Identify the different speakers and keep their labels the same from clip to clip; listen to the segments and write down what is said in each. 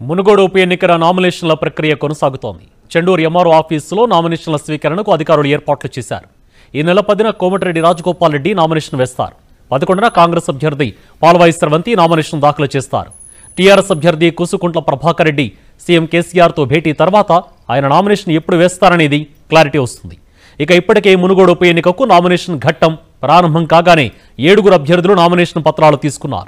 Speaker 1: మునుగోడు ఉప ఎన్నికల నామినేషన్ల ప్రక్రియ కొనసాగుతోంది చెండూరు ఎంఆర్ఓ ఆఫీసులో నామినేషన్ల స్వీకరణకు అధికారులు ఏర్పాట్లు చేశారు ఈ నెల పదిన కోమటిరెడ్డి రాజగోపాల్ రెడ్డి నామినేషన్ వేస్తారు పదకొండున కాంగ్రెస్ అభ్యర్థి పాల్వాయి స్రవంతి నామినేషన్ దాఖలు చేస్తారు టీఆర్ఎస్ అభ్యర్థి కూసుకుంట్ల ప్రభాకర్ రెడ్డి సీఎం కేసీఆర్తో భేటీ తర్వాత ఆయన నామినేషన్ ఎప్పుడు వేస్తారనేది క్లారిటీ వస్తుంది ఇక ఇప్పటికే మునుగోడు ఉప ఎన్నికకు నామినేషన్ ఘట్టం ప్రారంభం కాగానే ఏడుగురు అభ్యర్థులు నామినేషన్ పత్రాలు తీసుకున్నారు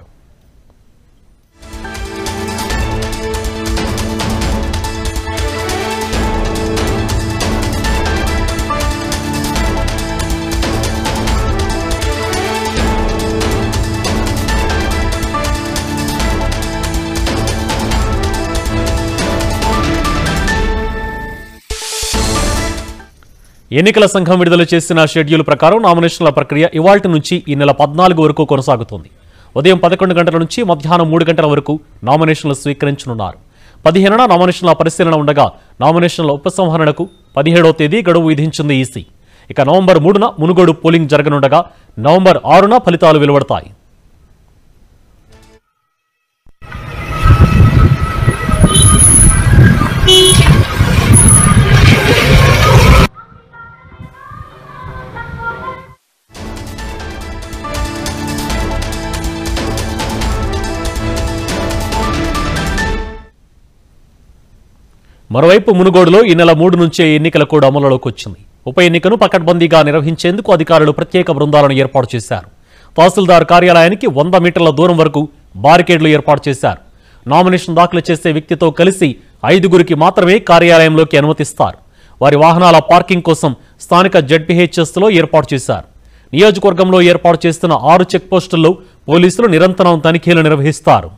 Speaker 1: ఎన్నికల సంఘం విడుదల చేసిన షెడ్యూల్ ప్రకారం నామినేషన్ల ప్రక్రియ ఇవాల్టి నుంచి ఈ నెల పద్నాలుగు వరకు కొనసాగుతుంది ఉదయం పదకొండు గంటల నుంచి మధ్యాహ్నం మూడు గంటల వరకు నామినేషన్లు స్వీకరించనున్నారు పదిహేనున నామినేషన్ల పరిశీలన ఉండగా నామినేషన్ల ఉపసంహరణకు పదిహేడవ తేదీ గడువు విధించింది ఈసీ ఇక నవంబర్ మూడున మునుగోడు పోలింగ్ జరగనుండగా నవంబర్ ఆరున ఫలితాలు వెలువడతాయి మరోవైపు మునుగోడులో ఈ నెల మూడు నుంచే ఎన్నికల కోడ్ అమలులోకి వచ్చింది ఉప ఎన్నికను పకడ్బందీగా నిర్వహించేందుకు అధికారులు ప్రత్యేక బృందాలను ఏర్పాటు చేశారు తహసీల్దార్ కార్యాలయానికి వంద మీటర్ల దూరం వరకు బారికేడ్లు ఏర్పాటు చేశారు నామినేషన్ దాఖలు చేసే వ్యక్తితో కలిసి ఐదుగురికి మాత్రమే కార్యాలయంలోకి అనుమతిస్తారు వారి వాహనాల పార్కింగ్ కోసం స్థానిక జడ్పీహెచ్ఎస్లో ఏర్పాటు చేశారు నియోజకవర్గంలో ఏర్పాటు చేస్తున్న ఆరు చెక్ పోస్టుల్లో పోలీసులు నిరంతరం తనిఖీలు నిర్వహిస్తారు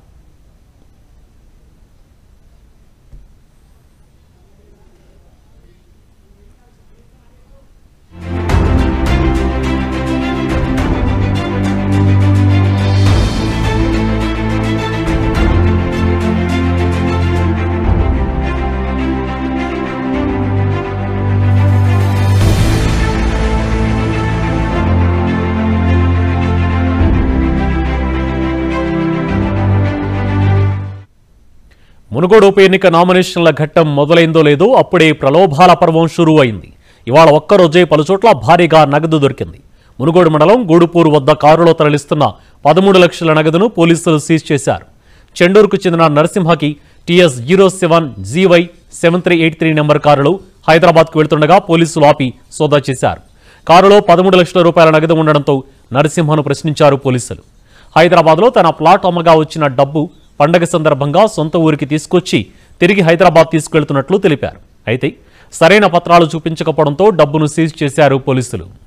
Speaker 1: మునుగోడు ఉప ఎన్నిక నామినేషన్ల ఘట్టం మొదలైందో లేదో అప్పుడే ప్రలోభాల పర్వం షురూ అయింది ఇవాళ ఒక్కరోజే పలుచోట్ల భారీగా నగదు దొరికింది మునుగోడు మండలం గూడుపూరు వద్ద కారులో తరలిస్తున్న పదమూడు లక్షల నగదును పోలీసులు సీజ్ చేశారు చెండూరుకు చెందిన నరసింహకి TS zero seven GY seven three eight three number కారులో హైదరాబాద్కు వెళ్తుండగా పోలీసులు ఆపి సోదా చేశారు కారులో పదమూడు లక్షల రూపాయల నగదు ఉండడంతో నరసింహను ప్రశ్నించారు పోలీసులు హైదరాబాద్లో తన ప్లాట్ అమ్మగా వచ్చిన డబ్బు పండగ సందర్భంగా సొంత ఊరికి తీసుకొచ్చి తిరిగి హైదరాబాద్ తీసుకెళ్తున్నట్లు తెలిపారు అయితే సరైన పత్రాలు చూపించకపోవడంతో డబ్బును సీజ్ చేశారు పోలీసులు